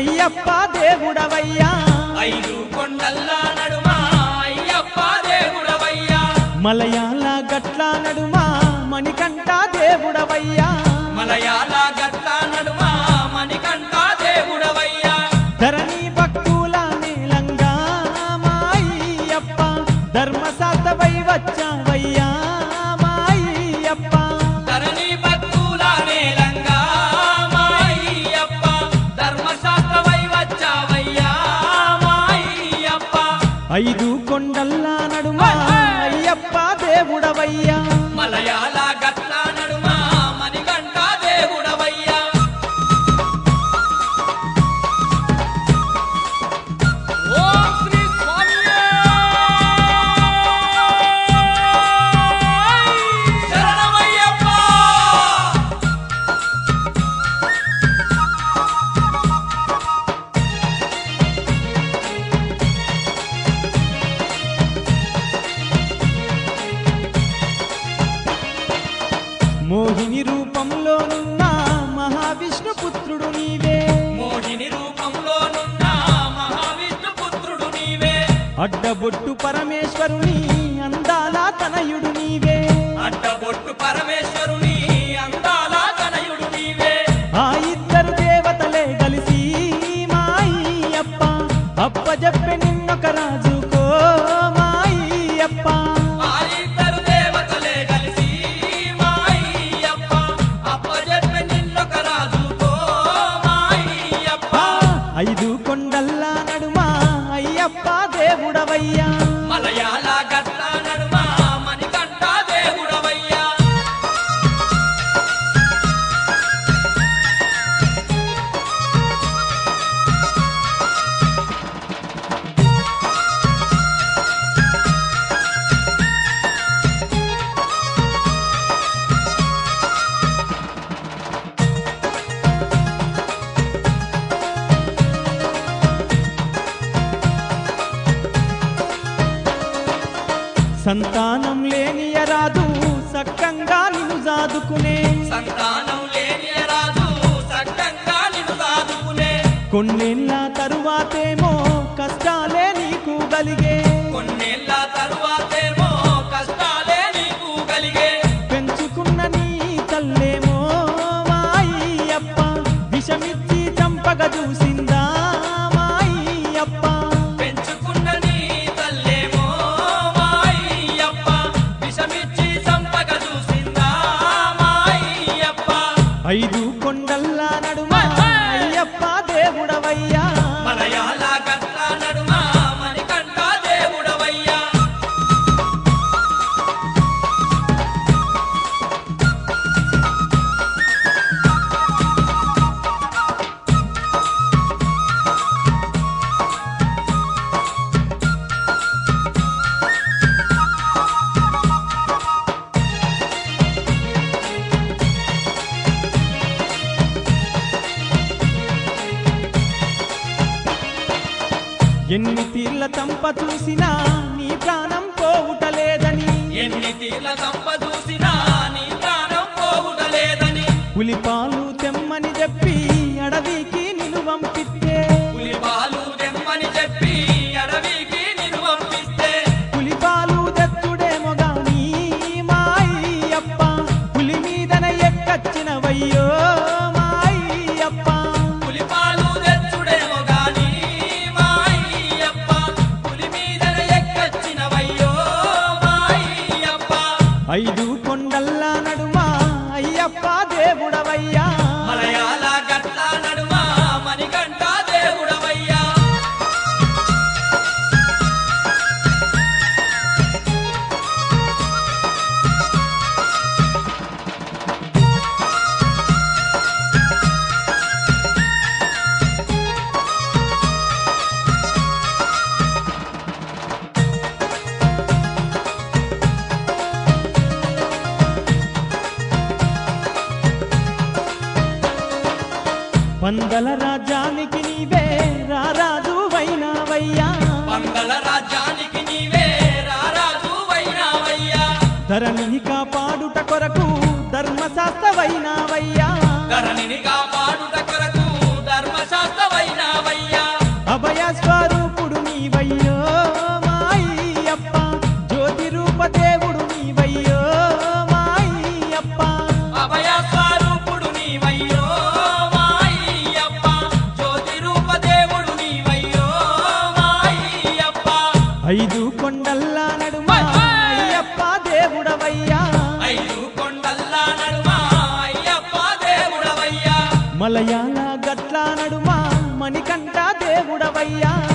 అయ్యప్ప దేవుడవయ్యా ఐదు కొండల్లా నడుమా అయ్యప్ప దేవుడవయ్యా మలయాళ గట్ల నడుమా మణికంఠ దేవుడవయ్యా మలయాళ గట్ల నడుమా మణికంఠ దేవుడవయ్యా ధరణి భక్తుల నీలంగా మా అయ్యప్ప ధర్మశాస్త్రవై వచ్చావయ్యా మా అయ్యప్ప ధరణి భక్తుల నేలంగా మా అయ్యప్ప ధర్మశాస్త్రమై వచ్చావయ్యా మా అయ్యప్ప ఐదు కొండల్ల నడుమా అయ్యప్ప దేవుడవయ్యా మలయాళ గట్ల నడుమా మణికంఠ దేవుడవయ్యా ఓం శ్రీ స్వామియే శరణమయ్యప్ప మోహిని రూపంలోనున్న మహావిష్ణు పుత్రుడు నీవే మోహిని రూపంలోనున్న మహావిష్ణు పుత్రుడు నీవే అడ్డబొట్టు పరమేశ్వరుని అందాల తనయుడు నీవే అడ్డబొట్టు పరమేశ్వరుని అందాల తనయుడు నీవే ఆ ఇద్దరు దేవతలే కలిసి మా అయ్యప్ప అప్పజెప్పి నిన్నొక రాజుకో మా అయ్యప్ప ఆ ఇద్దరు దేవతలే కలిసి మా అయ్యప్ప అప్పజెప్పి నిన్నొక రాజుకో మా అయ్యప్ప ఐదు కొండల్ల నడుమా అయ్యప్ప దేవుడవయ్యా మలయాళ గట్ల నడుమ మణికంఠ దేవుడవయ్యా సంతానం లేనియరాదు సక్కంగా నిన్ను జాదుకునే సంతానం లేని రాజు సక్కంగా నిన్ను సాదుకునే కొన్నేళ్ళ తరువాతేమో కష్టాలే నీకు కలిగే కొన్నేళ్ల తరువాతేమో కష్టాలే నీకు కలిగే పెంచుకున్న నీ తల్లేమో మా అయ్యప్ప విషమిచ్చి చంపగ చూసిందా మా అయ్యప్ప పెంచుకున్న నీ తల్లేమో మా అయ్యప్ప విషమిచ్చి చంపక చూసిందా మా అయ్యప్ప ఐదు కొండల్ల నడుమ అయ్యప్ప దేవుడవయ్యా మలయాళ గట్ల నడుమ మణికంఠ దేవుడవయ్యా ఎన్ని తీర్ల తంప చూసినా నీ ప్రాణం పోవుటలేదని ఎన్ని తీర్ల సంప చూసినా నీ ప్రాణం పోవుటలేదని పులిపాలు తెమ్మని చెప్పి అడవికి నిన్ను పంపిస్తే పులిపాలు దెమ్మని చెప్పి అడవికి నిన్ను పంపిస్తే పులిపాలు తెచ్చుడేమో గాని మా అయ్యప్ప పులి మీదన ఎక్కచ్చినవయ్యో మా అయ్యప్ప పులిపాలు తెచ్చుడేమో గాని మా అయ్యప్ప పులి మీదన ఎక్కచ్చినవయ్యో మా అయ్యప్ప ఐదు కొండల్ల నడుమ అయ్యప్ప దేవుడవయ్యా మలయాళ గట్ల నడుమ మణికంఠ దేవుడవయ్యా పందల రాజ్యానికి నీవే రారాజు వైనావయ్యా మంగళ రాజ్యానికి నీవే రారాజు వైనావయ్యా ధరణిని కాపాడుట కొరకు ధర్మశాస్త్ర వైనావయ్యా ధరణిని కాపాడుట కొరకు ధర్మశాస్త్ర వైనావయ్యా ఐదు కొండల్లా నడుమా అయ్యప్ప దేవుడవయ్యా ఐదు కొండల్లా నడుమా అయ్యప్ప దేవుడవయ్యా మలయాళ గట్ల నడుమా మణికంఠ దేవుడవయ్యా